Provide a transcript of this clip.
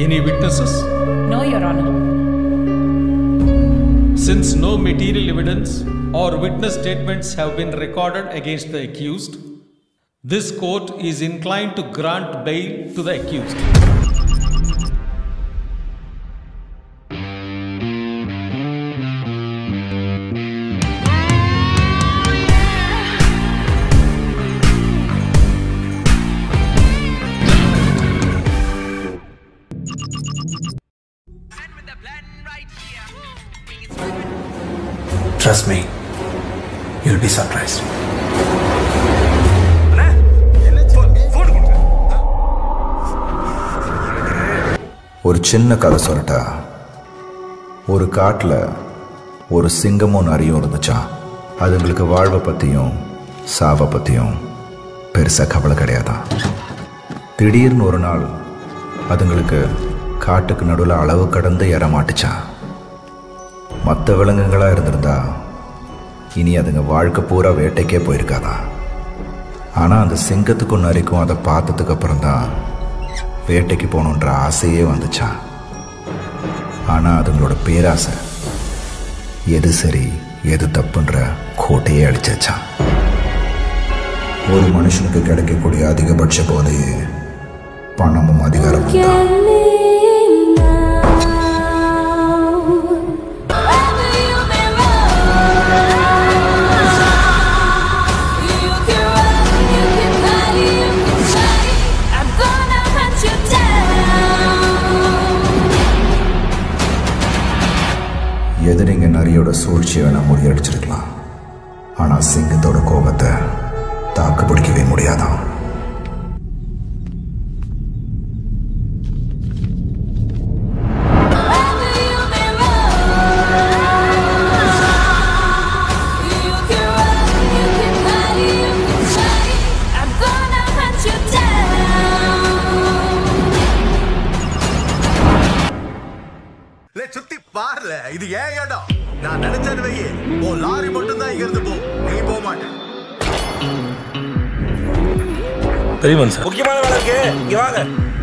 Any witnesses? No, Your Honor. Since no material evidence or witness statements have been recorded against the accused, this court is inclined to grant bail to the accused. Trust me, you'll be surprised. ஒரு சின்ன கதை சொல்லட்டா ஒரு காட்டில் ஒரு சிங்கமும் நரியும் இருந்துச்சான் அதுங்களுக்கு வாழ்வை பற்றியும் சாவை பற்றியும் பெருசாக கவலை கிடையாதான் திடீர்னு ஒரு நாள் அதுங்களுக்கு காட்டுக்கு நடுவில் அளவு கடந்து ஏற மாட்டுச்சான் மற்ற விலங்குகளாக இருந்திருந்தா இனி அதுங்க வாழ்க்கை பூரா வேட்டைக்கே போயிருக்காதான் ஆனால் அந்த சிங்கத்துக்கும் நரிக்கும் அதை பார்த்ததுக்கு அப்புறம் தான் வேட்டைக்கு போகணுன்ற ஆசையே வந்துச்சான் ஆனால் அதுங்களோட பேராசை எது சரி எது தப்புன்ற கோட்டையே அடிச்சான் ஒரு மனுஷனுக்கு கிடைக்கக்கூடிய அதிகபட்ச போதையே பணமும் அதிகாரமும் தான் எதிரிங்க நரியோட சூழ்ச்சியை வேணா முறியடிச்சிருக்கலாம் ஆனால் சிங்கத்தோட கோபத்தை தாக்கு பிடிக்கவே முடியாதான் லே சுத்தி பாருல இது ஏன் இடம் நான் நினைச்சது வையே ஓ லாரி மட்டும் தான் இங்க இருந்து போ நீ போக மாட்டேன் தெரியுமா சார் முக்கியமான வேலை இருக்கு இங்க வாங்க